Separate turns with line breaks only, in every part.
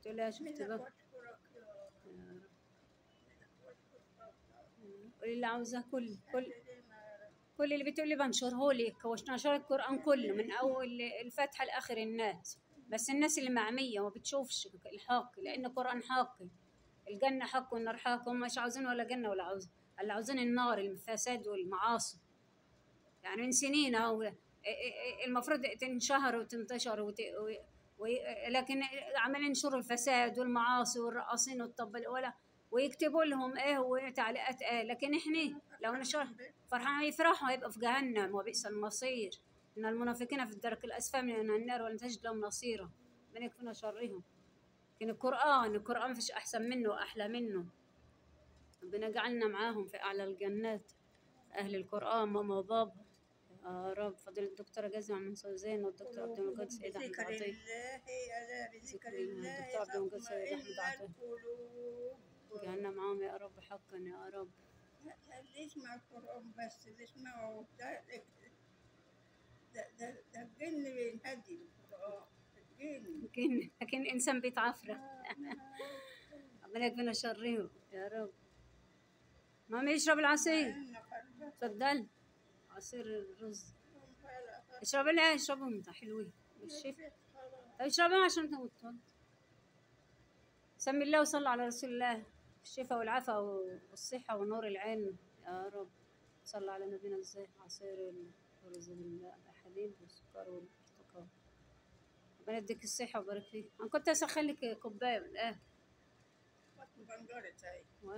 تقول لها شفت
منك
بقى
واشكرك يا رب
يا رب.
منك واشكرك
قولي اللي عاوزاه كل كل
كل ما يا رب
كل اللي بتقولي بنشره لك ونشر القرآن كله من أول الفاتحة لآخر الناس بس الناس اللي معمية ما بتشوفش الحق لأن القرآن حق الجنة حق والنار حق هم مش عاوزين ولا جنة ولا عاوزين اللي عاوزين النار الفساد والمعاصي يعني من سنين أهو المفروض تنشهر وتنتشر وت... و... و... لكن عمالين ينشروا الفساد والمعاصي والرقاصين والطب ولا ويكتبوا لهم ايه وتعليقات ايه لكن احنا لو نشر فرحان يفرحوا هيبقوا في جهنم وبئس المصير ان المنافقين في الدرك الاسفل من النار ولن تجد لهم نصيرا من يكفينا شرهم لكن القران القران مفيش احسن منه واحلى منه ربنا جعلنا معاهم في اعلى الجنات اهل القران ماما وبابا يا رب فضل الدكتورة جازمة منصور زين والدكتور عبد المجيد سيد أحمد
بذكر
عطية
الله ألا بذكر
ذكر الله.
الله
دكتور عبد المجيد سيد أحمد
تطمئن
عطية.
القلوب
جعلنا معاهم يا رب حقا يا رب
اللي يسمع القرآن بس اللي يسمعه ده ده ده, ده الجن بينهدي القرآن الجن
لكن لكن الإنسان بيتعفرت ربنا يكفينا شرهم يا رب مامي يشرب العصير
إن قلبك
تفضل عصير الرز
فلا
اشرب لا اشربوا انت حلوين بالشفا
خلاص
طيب اشربوا عشان تموتوا سمي الله وصلى على رسول الله الشفاء والعافية والصحة ونور العين يا رب صلى على نبينا ازاي عصير الرز بالحليب والسكر والبرتقال ربنا يديك الصحة ويبارك فيك أنا كنت أسخن لك كوباية من الآخر
بنجرت هاي
و-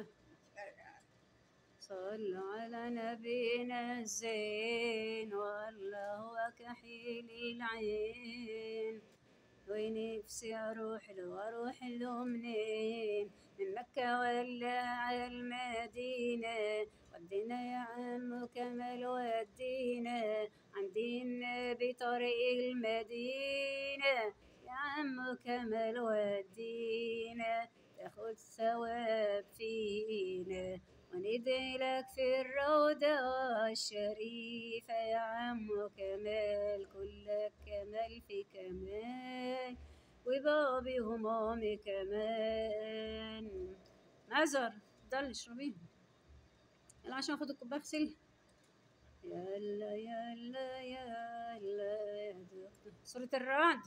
صلوا على نبينا الزين والله كحيل العين ونفسي أروح له أروح له منين من مكة ولا على المدينة ودينا يا عم كمال ودينا عندي النبي طريق المدينة يا عم كمال ودينا تاخد ثواب فينا وندعي لك في الروضة الشريفة يا عم كمال كلك كمال في كمال وبابي ومامي كمان معذر ضل اشربين يلا عشان اخد الكوبايه اغسلها يلا يلا يلا يا دكتور سورة الرعد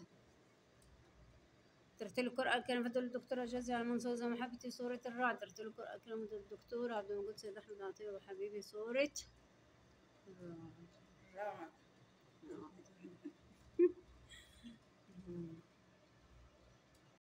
ترتيل القرآن كلمة الدكتورة جازي على منصور زي محبتي سورة الرعد ترتيل القرآن كلمة الدكتور عبد المجيد سيد أحمد عطية وحبيبي سورة الرعد
رعد
نعم.